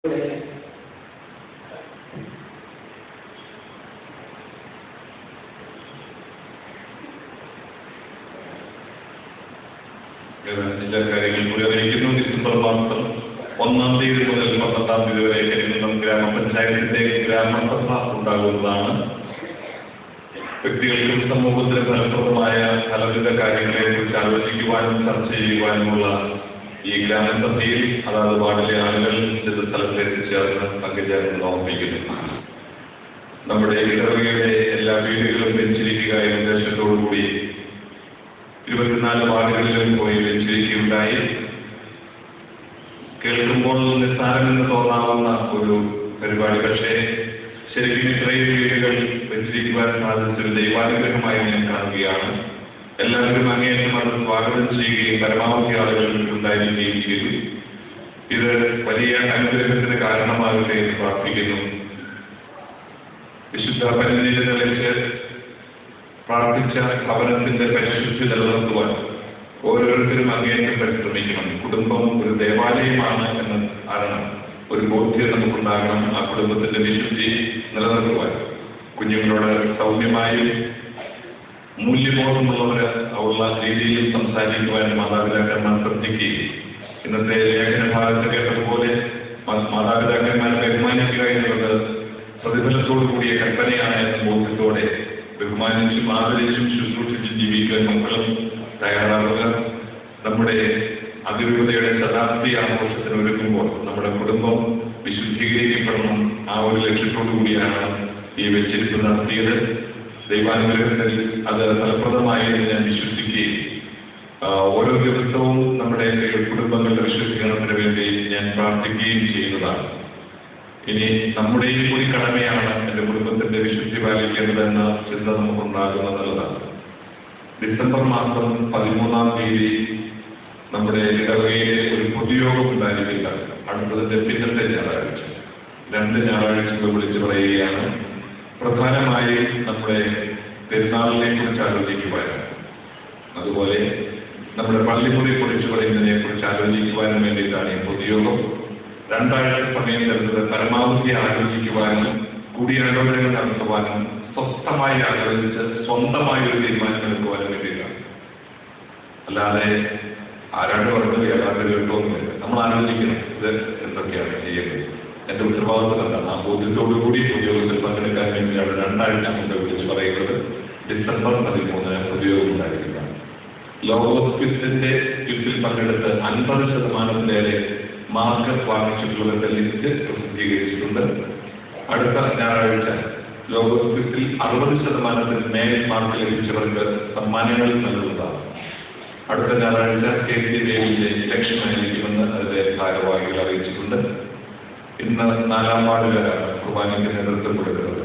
ചില കാര്യങ്ങൾ പുരോഗമിക്കുന്നു ഡിസംബർ മാസം ഒന്നാം തീയതി മുതൽ പന്ത്രണ്ടാം തീയതി വരെ കരിമന്നം ഗ്രാമപഞ്ചായത്തിന്റെ ഗ്രാമസഭ ഉണ്ടാകുന്നതാണ് വ്യക്തികൾക്കും സമൂഹത്തിനും ഫലപ്രദമായ പലവിധ കാര്യങ്ങളെ കുറിച്ച് ആലോചിക്കുവാനും ചർച്ച ചെയ്യുവാനുമുള്ള ഈ ഗ്രാമസഭയിൽ അതാത് വാർഡിലെ ആളുകൾ ചില സ്ഥലത്ത് എത്തിച്ചേർന്ന് പങ്കുചേർന്ന് ഓർമ്മിക്കുന്നു നമ്മുടെ ഇടവകയുടെ എല്ലാ വീടുകളും വെഞ്ചരിക്കുക എന്ന ഉദ്ദേശത്തോടുകൂടി ഇരുപത്തിനാല് വാർഡുകളിലും പോയി വെഞ്ചരിക്കുകയുണ്ടായി കേൾക്കുമ്പോൾ നിസ്സാരമെന്ന് തോന്നാവുന്ന ഒരു പരിപാടി പക്ഷേ ശരിക്കും ഇത്രയും വീടുകൾ വെച്ചിരിക്കുവാൻ സാധിച്ചൊരു ദൈവാനുഗ്രഹമായി ഞാൻ കാണുകയാണ് എല്ലാവരും അങ്ങേയറ്റം അത് സ്വാഗതം ചെയ്യുകയും പരമാവധി ആളുകൾ ഉണ്ടായിരിക്കുകയും ചെയ്തു ഇത് വലിയ അനുഗ്രഹത്തിന് കാരണമാകട്ടെ എന്ന് പ്രാർത്ഥിക്കുന്നു വിശുദ്ധ പരിധിയിൽ തെളിച്ച് പ്രാർത്ഥിച്ച ഭവനത്തിന്റെ പരിശുദ്ധി നിലനിർത്തുവാൻ ഓരോരുത്തരും അങ്ങേയറ്റം പരിശ്രമിക്കണം കുടുംബം ഒരു ദേവാലയമാണ് എന്ന് അറിയണം ഒരു ബോധ്യം നമുക്കുണ്ടാകണം ആ കുടുംബത്തിന്റെ വിശുദ്ധി നിലനിർത്തുവാൻ കുഞ്ഞുങ്ങളോട് സൗമ്യമായും മൂല്യബോധമുള്ളവര് ഉള്ള രീതിയിൽ സംസാരിക്കുവാൻ മാതാപിതാക്കന്മാർ ശ്രദ്ധിക്കുകയും ഇന്നത്തെ ലേഖന ഭാഗത്ത് കേട്ടതുപോലെ മ- മാതാപിതാക്കന്മാരെ ബഹുമാനിക്കുക എന്നുള്ളത് പ്രതിഫലത്തോടു കൂടിയ കൽപ്പനയാണ് എന്ന ബോധ്യത്തോടെ ബഹുമാനിച്ചും ആദരിച്ചും ശുശ്രൂഷിച്ചും ജീവിക്കാൻ മക്കളും തയ്യാറാവുക നമ്മുടെ അതിരൂപതയുടെ ശതാബ്ദി ആഘോഷത്തിന് ഒരുങ്ങുമ്പോൾ നമ്മുടെ കുടുംബം വിശുദ്ധീകരിക്കപ്പെടണം ആ ഒരു ലക്ഷ്യത്തോടു കൂടിയാണ് ഈ വെച്ചിരിപ്പ് നടത്തിയത് ദൈവാനുഗ്രഹത്തിൽ അത് ഫലപ്രദമായി എന്ന് ഞാൻ വിശ്വസിക്കുകയും ആ, ഓരോ ദിവസവും നമ്മുടെ കുടുംബങ്ങളുടെ വിശ്വസിക്കണത്തിന് വേണ്ടി ഞാൻ പ്രാർത്ഥിക്കുകയും ചെയ്യുന്നതാണ് ഇനി നമ്മുടെയും കൂടി കടമയാണ് എൻ്റെ കുടുംബത്തിന്റെ വിശുദ്ധി പാലിക്കേണ്ടതെന്ന ചിന്ത നമുക്കുണ്ടാകുന്ന നല്ലതാണ് ഡിസംബർ മാസം പതിമൂന്നാം തീയതി നമ്മുടെ ഇടവകയിലെ ഒരു പൊതുയോഗം ഉണ്ടായിരിക്കില്ല അടുത്തതിന്റെ പിന്നത്തെ ഞായറാഴ്ച രണ്ട് ഞായറാഴ്ചകൾ വിളിച്ചു പറയുകയാണ് പ്രധാനമായും നമ്മുടെ പെരുന്നാളിനെ കുറിച്ച് ആലോചിക്കുവാനും അതുപോലെ നമ്മുടെ പള്ളിമുറി കുറിച്ച് പറയുന്നതിനെ കുറിച്ച് ആലോചിക്കുവാനും വേണ്ടിയിട്ടാണ് ഈ പൊതുയോഗം രണ്ടാഴ്ച സമയം തരുന്നത് പരമാവധി ആലോചിക്കുവാനും കൂടിയാലോചനകൾ നടത്തുവാനും സ്വസ്ഥമായി ആലോചിച്ച് സ്വന്തമായി ഒരു തീരുമാനം എടുക്കുവാനും വേണ്ടിയിട്ടാണ് അല്ലാതെ ആരാണ്ട് പറഞ്ഞത് യാതൊരു കേട്ടൊന്നുമില്ല നമ്മൾ ആലോചിക്കണം ഇത് എന്തൊക്കെയാണ് ചെയ്യേണ്ടത് എന്റെ ഉത്തരവാദിത്വം എന്താണ് ആ ബോധ്യത്തോടു കൂടി ഉദ്യോഗത്തിൽ പങ്കെടുക്കാൻ വേണ്ടിയാണ് രണ്ടാഴ്ച മുമ്പ് വിളിച്ച് പറയുന്നത് ഡിസംബർ പതിമൂന്നിന് ഉദ്യോഗം ഉണ്ടായിരിക്കുന്നതാണ് ലോകോത്സവത്തിന്റെ ക്വിസിൽ പങ്കെടുത്ത് അൻപത് ശതമാനത്തിലേറെ മാർക്ക് വാങ്ങിച്ചിട്ടുള്ളവരുടെ ലിസ്റ്റ് പ്രസിദ്ധീകരിച്ചിട്ടുണ്ട് അടുത്ത ഞായറാഴ്ച ലോകോത്സവത്തിൽ അറുപത് ശതമാനത്തിന് മേൽ മാർക്ക് ലഭിച്ചവർക്ക് സമ്മാനങ്ങൾ നൽകുന്നതാണ് അടുത്ത ഞായറാഴ്ച കെ സി ദേവിയിലെ ലക്ഷ്യമായിരിക്കുമെന്ന് അതിന്റെ ഭാരവാഹികൾ അറിയിച്ചിട്ടുണ്ട് ഇന്ന് നാലാം വാർഡിലാണ് കുർബാനയ്ക്ക് നേതൃത്വം കൊടുക്കുന്നത്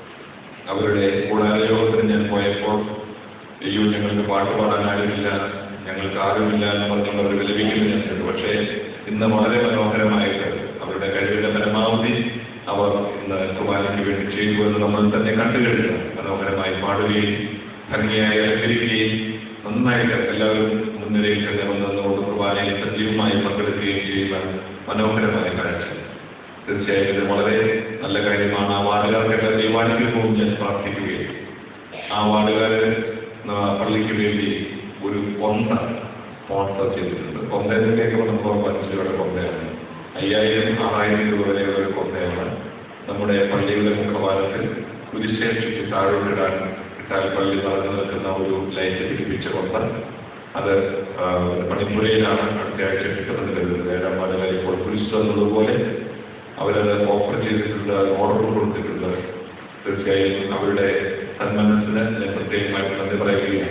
അവരുടെ കൂടാരയോഗത്തിന് ഞാൻ പോയപ്പോൾ അയ്യോ ഞങ്ങൾക്ക് പാട്ട് പാടാൻ ആരുമില്ല ഞങ്ങൾക്ക് ആരുമില്ല എന്ന് പറഞ്ഞുകൊണ്ട് അവർ വിലപിക്കുന്നു ഞാൻ കേട്ടു പക്ഷേ ഇന്ന് വളരെ മനോഹരമായിട്ട് അവരുടെ കഴിവിന്റെ പരമാവധി അവർ ഇന്ന് കുർബാനയ്ക്ക് വേണ്ടി ചെയ്തു എന്ന് നമ്മൾ തന്നെ കണ്ടു കഴിഞ്ഞു മനോഹരമായി പാടുകയും ഭംഗിയായി അലങ്കരിക്കുകയും നന്നായിട്ട് എല്ലാവരും മുൻനിരയിൽ തന്നെ വന്നതുകൊണ്ട് കുർബാനയിൽ സജീവമായി പങ്കെടുക്കുകയും ചെയ്യുന്ന മനോഹരമായ കാഴ്ച തീർച്ചയായും ഇത് വളരെ നല്ല കാര്യമാണ് ആ വാർഡുകാർക്കൊക്കെ ദൈവാനുഗ്രഹവും ഞാൻ പ്രാർത്ഥിക്കുകയും ആ വാർഡുകാര് ന- പള്ളിക്ക് വേണ്ടി ഒരു കൊന്ത സ്പോൺസർ ചെയ്തിട്ടുണ്ട് കൊന്തയെന്ന് കേൾക്കുമ്പോൾ നമുക്ക് ഓർമ്മ അഞ്ച് രൂപയുടെ കൊന്തയാണ് അയ്യായിരം ആറായിരം രൂപ വരെയുള്ള ഒരു കൊന്തയാണ് നമ്മുടെ പള്ളിയുടെ മുഖവാരത്തിൽ കുരിശേ ചുറ്റി താഴോട്ടിടാൻ ഇട്ടാൽ പള്ളി നടന്നു നിൽക്കുന്ന ഒരു ലൈറ്റ് പിടിപ്പിച്ച കൊന്ത അത് ആ, പണിപ്പുരയിലാണ് അടുത്ത ആഴ്ച കിട്ടുന്നത് കരുതുന്നത് ഏഴാം വാർഡുകാർ ഇപ്പോൾ കുരിശ് തന്നതുപോലെ അവരത് ഓഫർ ചെയ്തിട്ടുണ്ട് ഓർഡർ കൊടുത്തിട്ടുണ്ട് തീർച്ചയായും അവരുടെ സന്മനസ്സിന് ഞാൻ പ്രത്യേകമായിട്ട് നന്ദി പറയുകയാണ്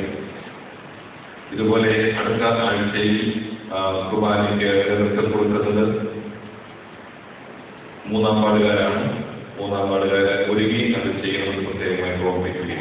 ഇതുപോലെ അടുത്ത ആഴ്ചയിൽ ആ, കുർബാനയ്ക്ക് നേതൃത്വം കൊടുക്കുന്നത് മൂന്നാം വാർഡുകാരാണ് മൂന്നാം വാർഡുകാരെ ഒരുങ്ങി അത് ചെയ്യണമെന്ന് പ്രത്യേകമായി ഓർമ്മിക്കുകയാണ്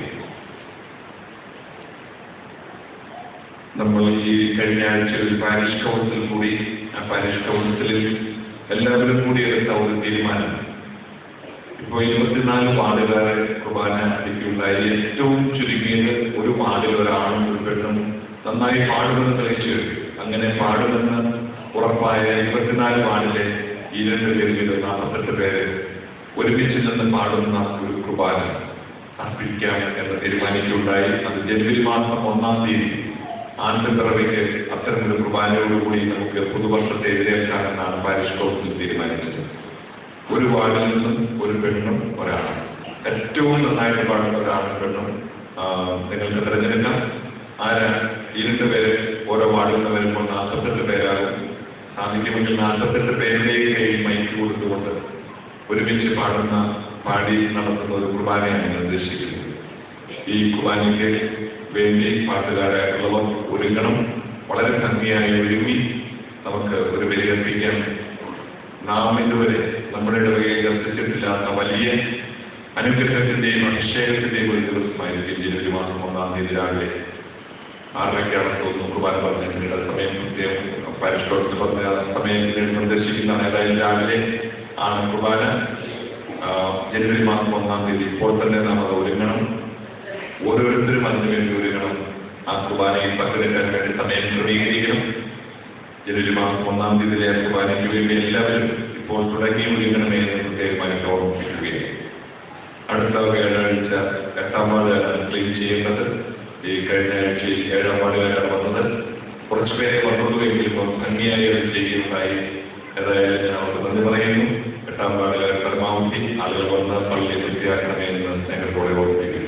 നമ്മൾ ഈ കഴിഞ്ഞ ആഴ്ച ഒരു പാരിഷ് കൗൺസിൽ കൂടി ആ പാരിഷ് കൗൺസിലിൽ എല്ലാവരും കൂടി എടുത്ത ഒരു തീരുമാനം ഇപ്പോൾ ഇരുപത്തിനാല് വാർഡുകാരെ കുർബാന അടിക്കുണ്ടായി ഏറ്റവും ചുരുങ്ങിയത് ഒരു വാർഡിൽ ഒരാളും ഒരു പെണ്ണും നന്നായി പാടുമെന്ന് തെളിച്ചു അങ്ങനെ പാടുമെന്ന് ഉറപ്പായ ഇരുപത്തിനാല് വാർഡിലെ ഈ രണ്ട് പേരിൽ നാൽപ്പത്തെട്ട് പേര് ഒരുമിച്ച് നിന്ന് പാടുന്ന ഒരു കുർബാന അർപ്പിക്കാം എന്ന് തീരുമാനിക്കുകയുണ്ടായി അത് ജനുവരി മാസം ഒന്നാം തീയതി ആനന്ദപ്പിറവിക്ക് അത്തരമൊരു കുർബാനയോടുകൂടി നമുക്ക് പുതുവർഷത്തെ എതിരേൽക്കാമെന്നാണ് പാരിഷ് കൗൺസിൽ തീരുമാനിച്ചത് ഒരു വാർഡിൽ നിന്നും ഒരു പെണ്ണും ഒരാണും ഏറ്റവും നന്നായിട്ട് പാടുന്ന ഒരാണും പെണ്ണും ആ, നിങ്ങൾക്ക് തിരഞ്ഞെടുക്കാം ആരാ ഈ രണ്ട് പേര് ഓരോ വാർഡിൽ നിന്ന് വരുമ്പോൾ നാൽപ്പത്തെട്ട് പേരാകും സാധിക്കുമെങ്കിൽ നാൽപ്പത്തെട്ട് പേരിലേക്ക് ഈ മൈക്ക് കൊടുത്തുകൊണ്ട് ഒരുമിച്ച് പാടുന്ന പാടി നടത്തുന്ന ഒരു കുർബാനയാണ് ഞാൻ ഉദ്ദേശിക്കുന്നത് ഈ കുർബാനയ്ക്ക് വേണ്ടി പാട്ടുകാരായിട്ടുള്ളവർ ഒരുങ്ങണം വളരെ ഭംഗിയായി ഒരുങ്ങി നമുക്ക് ഒരു ബലിയർപ്പിക്കാം നാം ഇതുവരെ നമ്മുടെ ഇടവകയിൽ ദർശിച്ചിട്ടില്ലാത്ത വലിയ അനുഗ്രഹത്തിന്റെയും അഭിഷേകത്തിന്റെയും ഒരു ദിവസമായിരിക്കും ജനുവരി മാസം ഒന്നാം തീയതി രാവിലെ ആറരയ്ക്കാണ് തോന്നുന്നു കുർബാന പറഞ്ഞിട്ടുണ്ട് സമയം പ്രത്യേകം പരിഷ്കോടത്തിൽ പറഞ്ഞ സമയം പിന്നീട് നിർദ്ദേശിക്കുന്നതാണ് ഏതായാലും രാവിലെ ആണ് കുർബാന ആ, ജനുവരി മാസം ഒന്നാം തീയതി ഇപ്പോൾ തന്നെ നാം അത് ഒരുങ്ങണം ഓരോരുത്തരും അതിനു വേണ്ടി ഒരുങ്ങണം ആ കുർബാനയിൽ പങ്കെടുക്കാൻ വേണ്ടി സമയം ക്രമീകരിക്കണം ജനുവരി മാസം ഒന്നാം തീയതിയിലെ ആ കുർബാനയ്ക്ക് വേണ്ടി എല്ലാവരും ഇപ്പോൾ തുടങ്ങി ഒരുങ്ങണമേ എന്ന് പ്രത്യേകമായിട്ട് ഓർമ്മിപ്പിക്കുകയാണ് അടുത്ത വ്യാഴാഴ്ച എട്ടാം വാർഡുകാരാണ് ക്ലീൻ ചെയ്യേണ്ടത് ഈ കഴിഞ്ഞ ആഴ്ചയിൽ ഏഴാം വാർഡുകാരാണ് വന്നത് കുറച്ച് പേരെ വന്നുള്ളൂ എങ്കിലും ഭംഗിയായി അത് ചെയ്യുകയുണ്ടായി ഏതായാലും ഞാൻ അവർക്ക് നന്ദി പറയുന്നു എട്ടാം വാർഡുകാർ പരമാവധി ആളുകൾ വന്ന് പള്ളി വൃത്തിയാക്കണമേ എന്ന് സ്നേഹത്തോടെ ഓർമ്മിപ്പിക്കുന്നു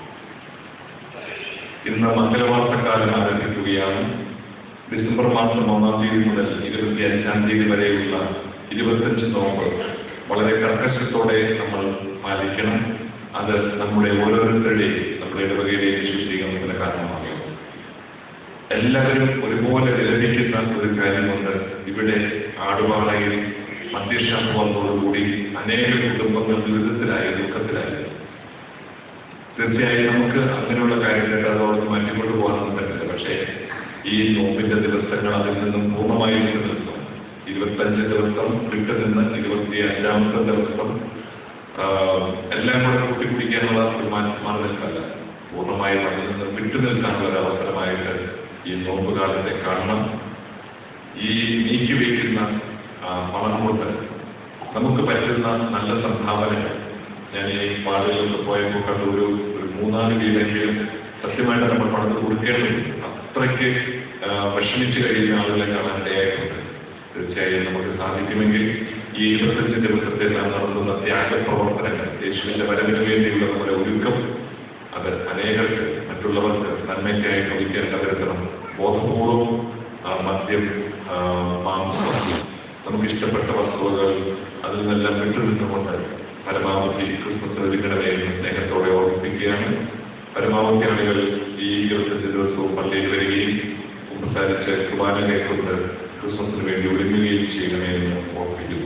ഇന്ന് മംഗലവാർത്തക്കാലം ആരംഭിക്കുകയാണ് ഡിസംബർ മാസം ഒന്നാം തീയതി മുതൽ ഇരുപത്തി അഞ്ചാം തീയതി വരെയുള്ള ഇരുപത്തഞ്ച് നോമ്പ് വളരെ കർക്കശത്തോടെ നമ്മൾ പാലിക്കണം അത് നമ്മുടെ ഓരോരുത്തരുടെയും നമ്മുടെ ഇടവകയിലെയും ശുദ്ധീകരണത്തിന് കാരണമാകും എല്ലാവരും ഒരുപോലെ വിലപിക്കുന്ന ഒരു കാര്യമുണ്ട് ഇവിടെ ആടുപാളയിൽ മദ്യശാപം വന്നതോടുകൂടി അനേക കുടുംബങ്ങൾ ദുരിതത്തിലായി ദുഃഖത്തിലായി തീർച്ചയായും നമുക്ക് അങ്ങനെയുള്ള കാര്യങ്ങൾ അതോട് മാറ്റിക്കൊണ്ട് പോകാനൊന്നും പറ്റില്ല പക്ഷേ ഈ നോമ്പിന്റെ ദിവസങ്ങൾ അതിൽ നിന്നും പൂർണ്ണമായും ദിവസം ഇരുപത്തഞ്ച് ദിവസം വിട്ടു നിന്ന് ഇരുപത്തി അഞ്ചാമത്തെ ദിവസം ആ, എല്ലാം കൂടെ കൂട്ടിപ്പിടിക്കാനുള്ള ഒരു മാ- മാർഗമല്ല പൂർണ്ണമായും അതിൽ നിന്ന് വിട്ടു നിൽക്കാനുള്ള ഒരു അവസരമായിട്ട് ഈ നോമ്പ് കാലത്തെ കാണണം ഈ നീക്കി വയ്ക്കുന്ന ആ, പണം കൊണ്ട് നമുക്ക് പറ്റുന്ന നല്ല സംഭാവനകൾ ഞാൻ ഈ പാടുകളിലൊക്കെ പോയപ്പോൾ കണ്ട ഒരു ഒരു മൂന്നാല് വീടെങ്കിലും സത്യമായിട്ട് നമ്മൾ പണത്ത് കൊടുക്കേണ്ടതുണ്ട് അത്രയ്ക്ക് ആ, വിഷമിച്ച് കഴിയുന്ന ആളുകളെ കാണാൻ ഇടയായിട്ടുണ്ട് തീർച്ചയായും നമുക്ക് സാധിക്കുമെങ്കിൽ ഈ ഇരുപത്തഞ്ച് ദിവസത്തെ നാം നടത്തുന്ന ത്യാഗ പ്രവർത്തനങ്ങൾ യേശുവിന്റെ വരവിന് വേണ്ടിയുള്ള നമ്മുടെ ഒരുക്കം അത് അനേകർക്ക് മറ്റുള്ളവർക്ക് നന്മയ്ക്കായി ഭവിക്കാൻ തകർക്കണം ബോധപൂർവം ആ, മദ്യം ആ, മാംസം നമുക്ക് ഇഷ്ടപ്പെട്ട വസ്തുവകൾ അതിൽ നിന്നെല്ലാം വിട്ടുനിന്നുകൊണ്ട് പരമാവധി ക്രിസ്മസ് ഒരുക്കണമേ എന്ന് സ്നേഹത്തോടെ ഓർമ്മിപ്പിക്കുകയാണ് പരമാവധി ആളുകൾ ഈ ഇരുപത്തഞ്ച് ദിവസവും പള്ളിയിൽ വരികയും സംസാരിച്ച് കുർബാന കൈക്കൊണ്ട് ക്രിസ്മസിന് വേണ്ടി ഒരുങ്ങുകയും ചെയ്യണമേ എന്ന് ഓർമ്മിപ്പിക്കുന്നു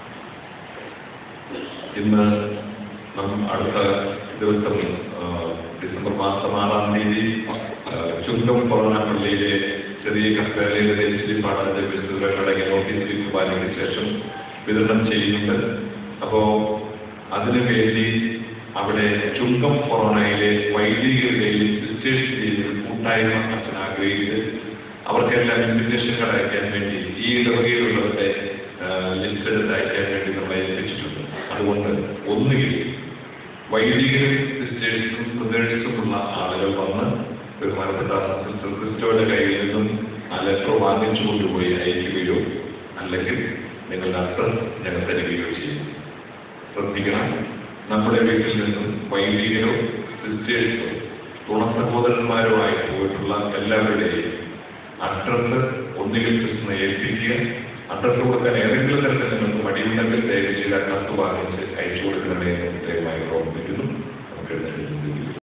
ഇന്ന് നാം അടുത്ത ദിവസം ആ, ഡിസംബർ മാസം ആറാം തീയതി ആ, ചുങ്കം കൊറോണ പള്ളിയിലെ ചെറിയ കപ്പേലയിലെ രജിസ്ട്രി പാടാതെ വിശുദ്ധങ്ങളടങ്ങിയ നോട്ടീസ് കുർബാനയ്ക്ക് ശേഷം വിതരണം ചെയ്യുന്നുണ്ട് അപ്പോ അതിനു വേണ്ടി അവിടെ ചുങ്കം കൊറോണയിലെ വൈദികരുടെയും സിസ്റ്റേഴ്സിന്റെയും ഒരു കൂട്ടായ്മ അച്ഛൻ ആഗ്രഹിച്ച് അവർക്കെല്ലാം ഇൻവിറ്റേഷനുകൾ അയക്കാൻ വേണ്ടി ഈ ഇടവകയിലുള്ളവരുടെ ലിസ്റ്റ് എടുത്ത് അയക്കാൻ വേണ്ടി നമ്മൾ ഏൽപ്പിച്ചിട്ടുണ്ട് അതുകൊണ്ട് ഒന്നുകിൽ വൈദികരും സിസ്റ്റേഴ്സും ബ്രദേഴ്സുമുള്ള ആളുകൾ വന്ന് ബഹുമാനപ്പെട്ട സിസ്റ്റർ ക്രിസ്റ്റോയുടെ കയ്യിൽ നിന്നും ആ ലെറ്റർ വാങ്ങിച്ചു കൊണ്ടുപോയി അയക്കുകയോ അല്ലെങ്കിൽ നിങ്ങളുടെ അഡ്രസ് ഞങ്ങൾ തരികയോ ചെയ്യും ശ്രദ്ധിക്കണം നമ്മുടെ വീട്ടിൽ നിന്നും വൈദികരോ സിസ്റ്റേഴ്സോ തുണ സഹോദരന്മാരോ ആയി പോയിട്ടുള്ള എല്ലാവരുടെയും അഡ്രസ് ഒന്നുകിൽ ക്രിസ്തുനെ ഏൽപ്പിക്കുക അഡ്രസ് കൊടുക്കാൻ ഏതെങ്കിലും തരത്തിൽ നിങ്ങൾക്ക് മടിയുണ്ടെങ്കിൽ ദയവ് ചെയ്ത് ആ കത്ത് വാങ്ങിച്ച് അയച്ചു കൊടുക്കണമേ എന്ന്